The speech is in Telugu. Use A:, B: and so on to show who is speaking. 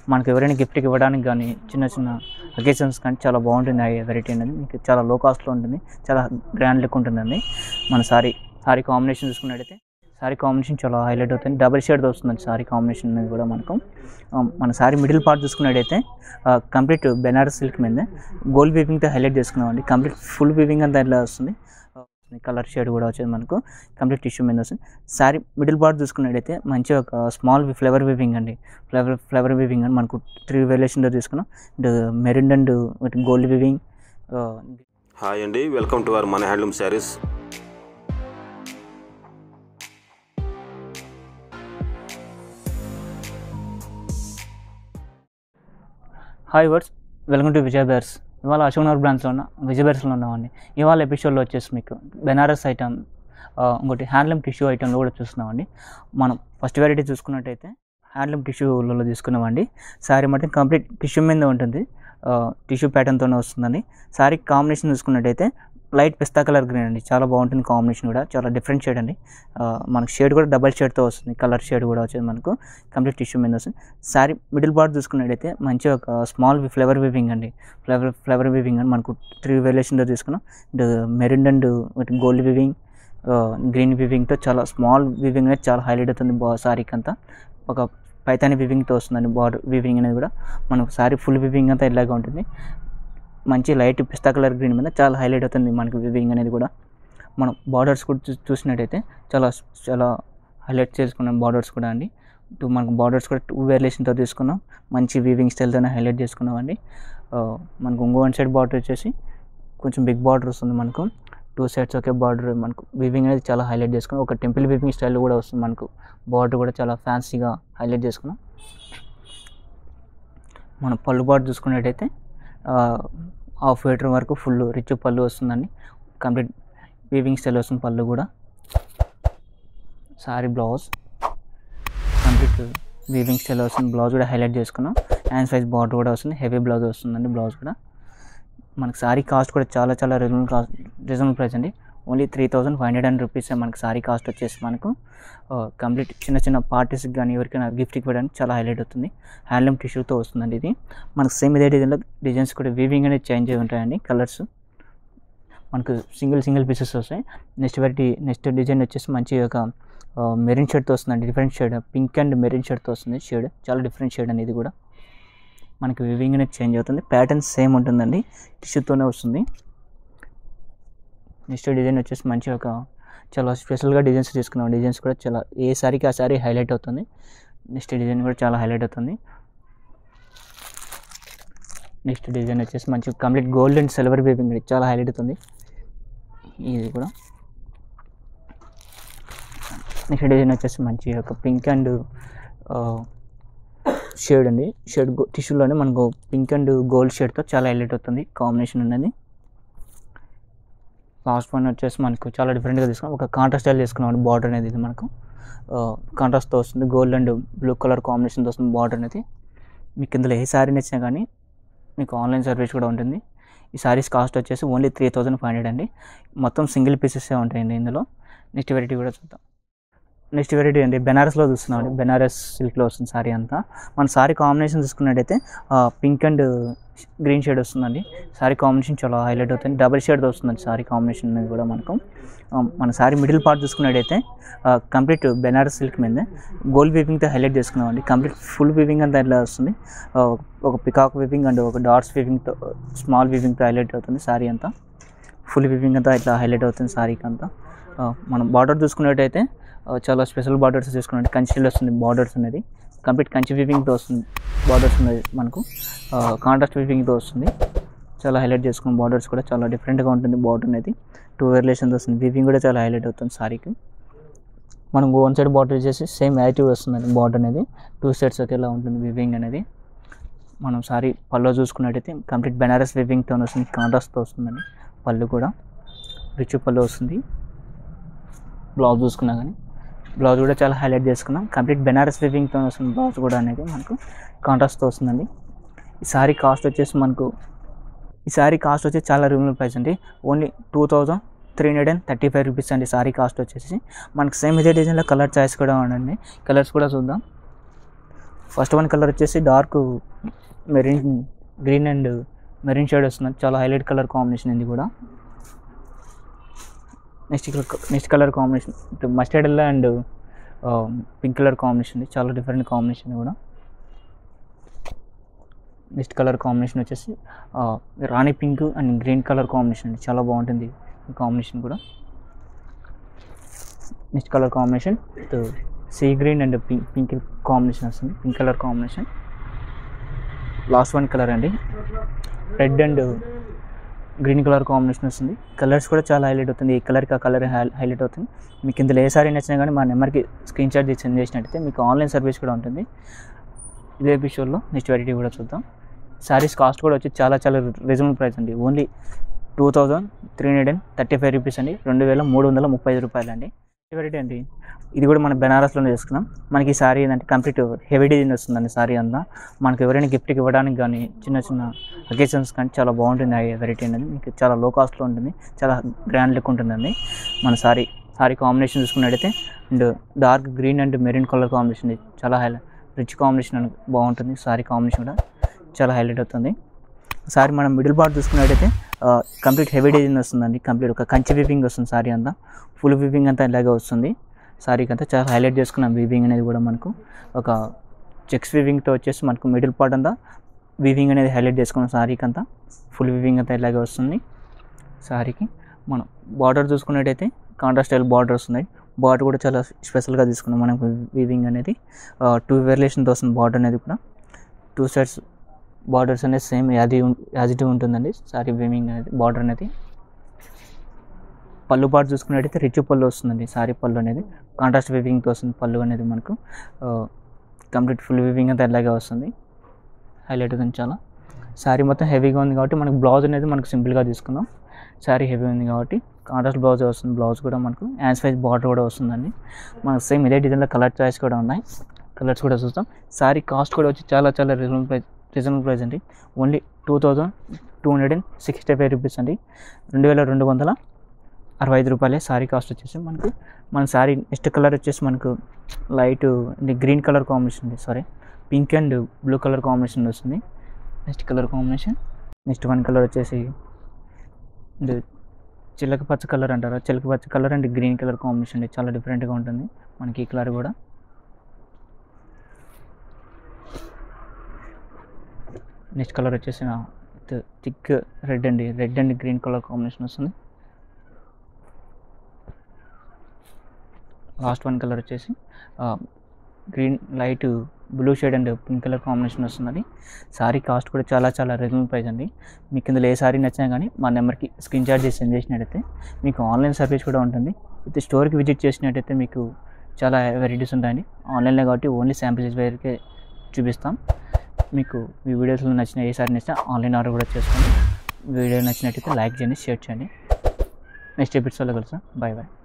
A: మనకు ఎవరైనా గిఫ్ట్కి ఇవ్వడానికి కానీ చిన్న చిన్న అకేషన్స్ కానీ చాలా బాగుంటుంది ఆ వెరైటీ అనేది మీకు చాలా లో కాస్ట్లో ఉంటుంది చాలా గ్రాండ్ లుక్ ఉంటుందండి మన సారీ సారీ కాంబినేషన్ చూసుకున్నట్టయితే సారీ కాంబినేషన్ చాలా హైలైట్ అవుతుంది డబల్ షేడ్తో వస్తుంది సారీ కాంబినేషన్ అనేది కూడా మనకు ఆ, మన సారీ మిడిల్ పార్ట్ చూసుకున్నట్టయితే కంప్లీట్ బెనారస్ సిల్క్ మీద గోల్డ్ వీవింగ్తో హైలైట్ చేసుకున్నామండి కంప్లీట్ ఫుల్ వీవింగ్ అంతా ఇట్లా వస్తుంది కలర్ షేడ్ కూడా వచ్చేది మనకు కంప్లీట్ టిష్యూ మీద వస్తుంది సారీ మిడిల్ పార్ట్ చూసుకున్నట్టయితే మంచిగా ఒక స్మాల్ ఫ్లవర్ వీవింగ్ అండి ఫ్లవర్ ఫ్లవర్ వీవింగ్ అని మనకు త్రీ వేరియేషన్లో తీసుకున్నాం and marine and gold weaving
B: hi అండి వెల్కమ్ టు అవర్ మన హ్యాండ్లూమ్ శారీస్
A: హాయ్ వర్డ్స్ వెల్కమ్ టు విజయ్ బేర్స్ ఇవాళ అశోక్ నగర్ బ్రాంచ్లో ఉన్న విజయ్ బేర్స్లో ఉన్నామండి ఇవాళ ఎపిసోడ్లో వచ్చేసి మీకు బెనారస్ ఐటమ్ ఇంకోటి హ్యాండ్లూమ్ టిష్యూ ఐటెంలో కూడా చూస్తున్నామండి మనం ఫస్ట్ వెరైటీ చూసుకున్నట్టయితే హ్యాండ్లూమ్ టిష్యూలలో తీసుకున్నామండి శారీ మొత్తం కంప్లీట్ టిష్యూ మీద ఉంటుంది టిష్యూ ప్యాటర్న్తోనే వస్తుందండి శారీ కాంబినేషన్ చూసుకున్నట్టయితే లైట్ పిస్తా కలర్ గ్రీన్ అండి చాలా బాగుంటుంది కాంబినేషన్ కూడా చాలా డిఫరెంట్ షేడ్ అండి ఆ, మనకు షేడ్ కూడా డబల్ షేడ్తో వస్తుంది కలర్ షేడ్ కూడా వచ్చేది మనకు కంప్లీట్ టిష్యూ మీద వస్తుంది శారీ మిడిల్ పార్ట్ చూసుకున్నట్టయితే మంచిగా ఒక స్మాల్ ఫ్లవర్ వీవింగ్ అండి ఫ్లవర్ ఫ్లవర్ వీవింగ్ అని మనకు త్రీ వేరియేషన్తో తీసుకున్నాం and marine and gold weaving green వీవింగ్తో చాలా స్మాల్ వీవింగ్ అనేది చాలా హైలైట్ అవుతుంది బా శారీకి అంతా ఒక పైతాని వీవింగ్తో వస్తుందండి బార్డర్ వీవింగ్ అనేది కూడా మనకు శారీ ఫుల్ వీవింగ్ అంతా ఇలాగా ఉంటుంది మంచి లైట్ పిస్తా కలర్ గ్రీన్ మీద చాలా హైలైట్ అవుతుంది మనకి వీవింగ్ అనేది కూడా మనం బార్డర్స్ కూడా చూ- చూసినట్టయితే చాలా చాలా హైలైట్ చేసుకున్నాం బార్డర్స్ కూడా అండి టూ మనకు బార్డర్స్ కూడా టూ వేరియేషన్తో తీసుకున్నాం మంచి వీవింగ్ స్టైల్తోనే హైలైట్ చేసుకున్నాం అండి ఆ, మనకు ఇంకో వన్ సైడ్ బార్డర్ వచ్చేసి కొంచెం బిగ్ బార్డర్ వస్తుంది మనకు టూ సైడ్స్ ఒకే బార్డర్ మనకు వీవింగ్ అనేది చాలా హైలైట్ చేసుకున్నాం ఒక టెంపుల్ వీవింగ్ స్టైల్ కూడా వస్తుంది మనకు బార్డర్ కూడా చాలా ఫ్యాన్సీగా హైలైట్ చేసుకున్నాం మనం పళ్ళు బార్డర్ చూసుకున్నట్టయితే హాఫ్ మీటర్ వరకు ఫుల్ రిచ్ పళ్ళు వస్తుందండి కంప్లీట్ వీవింగ్ స్టైల్ వస్తుంది పళ్ళు కూడా sari blouse complete weaving style వస్తుంది బ్లౌజ్ కూడా హైలైట్ చేసుకున్నాం హ్యాండ్ సైజ్ బార్డర్ కూడా వస్తుంది హెవీ బ్లౌజ్ వస్తుందండి బ్లౌజ్ కూడా మనకి సారీ కాస్ట్ కూడా చాలా చాలా రీజనబుల్ కాస్ట్ రీజనబుల్ ప్రైస్ అండి only three thousand five hundred and rupees మనకి సారీ కాస్ట్ వచ్చేసి మనకు కంప్లీట్ చిన్న చిన్న పార్టీస్కి కానీ ఎవరికైనా గిఫ్ట్ ఇవ్వడానికి చాలా హైలైట్ అవుతుంది హ్యాండ్లూమ్ టిష్యూతో వస్తుందండి ఇది మనకు సేమ్ ఇదే డిజైన్లో డిజైన్స్ కూడా వీవింగ్ అనేది చేంజ్ అయి ఉంటాయండి కలర్స్ మనకు సింగిల్ సింగిల్ పీసెస్ వస్తాయి నెక్స్ట్ వెరైటీ నెక్స్ట్ డిజైన్ వచ్చేసి మంచి ఒక మెరిన్ షేడ్తో వస్తుందండి different shade pink and marine షేడ్తో వస్తుంది షేడ్ చాలా డిఫరెంట్ షేడ్ అనేది కూడా మనకి వివింగ్ అనేది చేంజ్ అవుతుంది ప్యాటర్న్ సేమ్ ఉంటుందండి టిష్యూతోనే వస్తుంది నెక్స్ట్ డిజైన్ వచ్చేసి మంచి ఒక చాలా స్పెషల్గా డిజైన్స్ తీసుకున్నాం డిజైన్స్ కూడా చాలా ఏ సారీకి ఆ సారీ హైలైట్ అవుతుంది నెక్స్ట్ డిజైన్ కూడా చాలా హైలైట్ అవుతుంది నెక్స్ట్ డిజైన్ వచ్చేసి మంచి complete gold and silver weaving చాలా హైలైట్ అవుతుంది ఇది కూడా నెక్స్ట్ డిజైన్ వచ్చేసి మంచి ఒక పింక్ అండ్ షేడ్ అండి షేడ్ టిష్యూలోనే మనకు పింక్ అండ్ గోల్డ్ షేడ్తో చాలా హైలైట్ అవుతుంది కాంబినేషన్ ఉన్నది లాస్ట్ వన్ వచ్చేసి మనకు చాలా డిఫరెంట్గా తీసుకున్నాం ఒక కాంట్రాస్ట్ స్టైల్ తీసుకున్నాం బార్డర్ అనేది ఇది మనకు కాంట్రాస్ట్తో వస్తుంది గోల్డ్ అండ్ బ్లూ కలర్ కాంబినేషన్తో వస్తుంది బార్డర్ అనేది మీకు ఇందులో ఏ శారీ నచ్చినా కానీ మీకు ఆన్లైన్ సర్వీస్ కూడా ఉంటుంది ఈ శారీస్ కాస్ట్ వచ్చేసి only three thousand five hundred అండి మొత్తం సింగిల్ పీసెసే ఉంటాయండి ఇందులో నెక్స్ట్ వెరైటీ కూడా చూద్దాం నెక్స్ట్ వెరైటీ అండి బెనారస్లో చూస్తున్నాం అండి బెనారస్ సిల్క్లో వస్తుంది సారీ అంతా మన సారీ కాంబినేషన్ చూసుకున్నట్టయితే పింక్ అండ్ గ్రీన్ షేడ్ వస్తుందండి సారీ కాంబినేషన్ చాలా హైలైట్ అవుతుంది డబల్ షేడ్తో వస్తుందండి సారీ కాంబినేషన్ అనేది కూడా మనకు ఆ, మన సారీ మిడిల్ పార్ట్ చూసుకున్నట్టయితే కంప్లీట్ బెనారస్ సిల్క్ మీద గోల్డ్ వీవింగ్తో హైలైట్ చేసుకున్నామండి కంప్లీట్ ఫుల్ వీవింగ్ అంతా ఇట్లా వస్తుంది ఆ, ఒక పికాక్ వీవింగ్ అండ్ ఒక డాట్స్ వీవింగ్తో స్మాల్ వీవింగ్తో హైలైట్ అవుతుంది సారీ అంతా ఫుల్ వీవింగ్ అంతా ఇట్లా హైలైట్ అవుతుంది సారీకి అంతా ఆ, మనం బార్డర్ చూసుకున్నట్టయితే ఆ, చాలా స్పెషల్ బార్డర్స్ తీసుకున్నట్టు కంచిలో వస్తుంది బార్డర్స్ అనేది కంప్లీట్ కంచి వీవింగ్తో వస్తుంది బార్డర్స్ ఉన్నది మనకు కాంట్రాస్ట్ వీవింగ్తో వస్తుంది చాలా హైలైట్ చేసుకున్న బార్డర్స్ కూడా చాలా డిఫరెంట్గా ఉంటుంది బార్డర్ అనేది టూ వేరియేషన్స్ వస్తుంది వీవింగ్ కూడా చాలా హైలైట్ అవుతుంది సారీకి మనం వన్ సైడ్ బార్డర్ వచ్చేసి సేమ్ యాక్టివ్ వస్తుందండి బార్డర్ అనేది టూ సైడ్స్ ఒకేలా ఉంటుంది వివింగ్ అనేది మనం సారీ పళ్ళు చూసుకున్నట్టయితే కంప్లీట్ బెనారస్ వివింగ్తో వస్తుంది కాంట్రాస్ట్తో వస్తుందండి పళ్ళు కూడా రిచ్ పళ్ళు వస్తుంది బ్లౌజ్ చూసుకున్నా కానీ బ్లౌజ్ కూడా చాలా హైలైట్ చేసుకున్నాం కంప్లీట్ బెనారస్ వివింగ్తో వస్తుంది బ్లౌజ్ కూడా అనేది మనకు కాంట్రాస్ట్తో వస్తుందండి ఈ సారీ కాస్ట్ వచ్చేసి మనకు ఈ సారీ కాస్ట్ వచ్చి చాలా రీజనబుల్ ప్రైస్ అండి only two thousand three hundred and thirty five rupees అండి సారీ కాస్ట్ వచ్చేసి మనకు సేమ్ ఇదే డిజైన్లో కలర్ చాయిస్ కూడా ఉండండి కలర్స్ కూడా చూద్దాం ఫస్ట్ వన్ కలర్ వచ్చేసి dark marine green and marine shade వస్తుంది చాలా హైలైట్ కలర్ కాంబినేషన్ ఇది కూడా next next colour combination mustard yellow and pink colour combination ఇది చాలా డిఫరెంట్ కాంబినేషన్ కూడా నెక్స్ట్ కలర్ కాంబినేషన్ వచ్చేసి ఆ, రాణి pink and green colour combination అండి చాలా బాగుంటుంది ఈ కాంబినేషన్ కూడా next colour combination sea green and pink pink combination వస్తుంది pink colour combination last one colour అండి red and green colour combination వస్తుంది కలర్స్ కూడా చాలా హైలైట్ అవుతుంది ఈ కలర్కి ఆ కలర్ హైలైట్ అవుతుంది మీకు ఇందులో ఏ సారీ నచ్చినా కానీ మా నెంబర్కి స్క్రీన్ షాట్ తీసి సెండ్ చేసినట్టయితే మీకు ఆన్లైన్ సర్వీస్ కూడా ఉంటుంది ఇదే ఎపిసోడ్లో నెక్స్ట్ వెరైటీ కూడా చూద్దాం శారీస్ కాస్ట్ కూడా వచ్చి చాలా చాలా రీజనబుల్ ప్రైస్ అండి only two thousand three hundred and thirty five rupees అండి రెండు వేల మూడు వందల ముప్పై ఐదు రూపాయలు అండి వెరైటీ అండి ఇది కూడా మన బెనారస్లోనే చేసుకున్నాం మనకి ఈ సారీ ఏంటంటే కంప్లీట్ హెవీ డిజైన్ వస్తుందండి సారీ అంతా మనకి ఎవరైనా గిఫ్ట్కి ఇవ్వడానికి కానీ చిన్న చిన్న అకేషన్స్ కానీ చాలా బాగుంటుంది ఆ వెరైటీ అనేది మీకు చాలా లో కాస్ట్లో ఉంటుంది చాలా గ్రాండ్ లుక్ ఉంటుందండి మన సారీ సారీ కాంబినేషన్ చూసుకున్నట్టయితే and dark green and marine colour combination ఇది చాలా హైలైట్ రిచ్ కాంబినేషన్ అని బాగుంటుంది సారీ కాంబినేషన్ కూడా చాలా హైలైట్ అవుతుంది సారీ మనం మిడిల్ పార్ట్ చూసుకున్నట్టయితే కంప్లీట్ హెవీ డిజైన్ వస్తుందండి కంప్లీట్ ఒక కంచి వివింగ్ వస్తుంది సారీ అంతా ఫుల్ వివింగ్ అంతా ఇలాగే వస్తుంది సారీకి అంతా చాలా హైలైట్ చేసుకున్నాం వివింగ్ అనేది కూడా మనకు ఒక చెక్స్ వివింగ్తో వచ్చేసి మనకు మిడిల్ పార్ట్ అంతా వివింగ్ అనేది హైలైట్ చేసుకున్నాం సారీకి అంతా ఫుల్ వివింగ్ అంతా ఇలాగే వస్తుంది సారీకి మనం బార్డర్ చూసుకున్నట్టయితే కాంట్రాస్ట్ స్టైల్ బార్డర్ వస్తుంది బార్డర్ కూడా చాలా స్పెషల్గా తీసుకున్నాం మనకు వీవింగ్ అనేది టూ వేరియేషన్తో వస్తుంది బార్డర్ అనేది కూడా టూ సైడ్స్ బార్డర్స్ అనేది సేమ్ యాది యాజ్ ఇట్ ఉంటుందండి సారీ వీవింగ్ అనేది బార్డర్ అనేది పళ్ళు పాటు చూసుకున్నట్టయితే రిచ్ పళ్ళు వస్తుందండి సారీ పళ్ళు అనేది కాంట్రాస్ట్ వీవింగ్తో వస్తుంది పళ్ళు అనేది మనకు కంప్లీట్ ఫుల్ వీవింగ్ అంతా ఇలాగే వస్తుంది హైలైట్ అవుతుంది చాలా శారీ మొత్తం హెవీగా ఉంది కాబట్టి మనకు బ్లౌజ్ అనేది మనకు సింపుల్గా తీసుకుందాం శారీ హెవీ ఉంది కాబట్టి కాంట్రాస్ట్ బ్లౌజ్ వస్తుంది బ్లౌజ్ కూడా మనకు హ్యాండ్ సైజ్ బార్డర్ కూడా వస్తుందండి మనకు సేమ్ ఇదే డిజైన్లో కలర్ చాయిస్ కూడా ఉన్నాయి కలర్స్ కూడా చూస్తాం శారీ కాస్ట్ కూడా వచ్చి చాలా చాలా రీజనబుల్ ప్రైస్ రీజనబుల్ ప్రైస్ అండి only two thousand two hundred and sixty five rupees అండి రెండు వేల రెండు వందల అరవై ఐదు రూపాయలే శారీ కాస్ట్ వచ్చేసి మనకు మన శారీ నెక్స్ట్ కలర్ వచ్చేసి మనకు లైట్ గ్రీన్ కలర్ కాంబినేషన్ ఉంది sari pink and blue colour combination వస్తుంది next colour combination next one colour వచ్చేసి ఇది చిలక పచ్చ కలర్ అంటారు చిలక పచ్చ colour and green colour combination అండి చాలా డిఫరెంట్గా ఉంటుంది మనకి ఈ కలర్ కూడా నెక్స్ట్ కలర్ వచ్చేసి థిక్ రెడ్ అండి red and green colour combination వస్తుంది లాస్ట్ వన్ కలర్ వచ్చేసి green light blue shade and pink colour combination వస్తుంది సారీ కాస్ట్ కూడా చాలా చాలా రీజనబుల్ ప్రైస్ అండి మీకు ఇందులో ఏ సారీ నచ్చినా కానీ మా నెంబర్కి స్క్రీన్ షాట్ చేసి సెండ్ చేసినట్టయితే మీకు ఆన్లైన్ సర్వీస్ కూడా ఉంటుంది అయితే స్టోర్కి విజిట్ చేసినట్టయితే మీకు చాలా వెరైటీస్ ఉంటాయండి ఆన్లైన్లో కాబట్టి ఓన్లీ శాంపిల్స్ వరకే చూపిస్తాం మీకు ఈ వీడియోస్లో నచ్చిన ఏ సారీ నచ్చినా ఆన్లైన్ ఆర్డర్ కూడా చేసుకోండి వీడియో నచ్చినట్టయితే లైక్ చేయండి షేర్ చేయండి నెక్స్ట్ ఎపిసోడ్లో కలుస్తాం బాయ్ బాయ్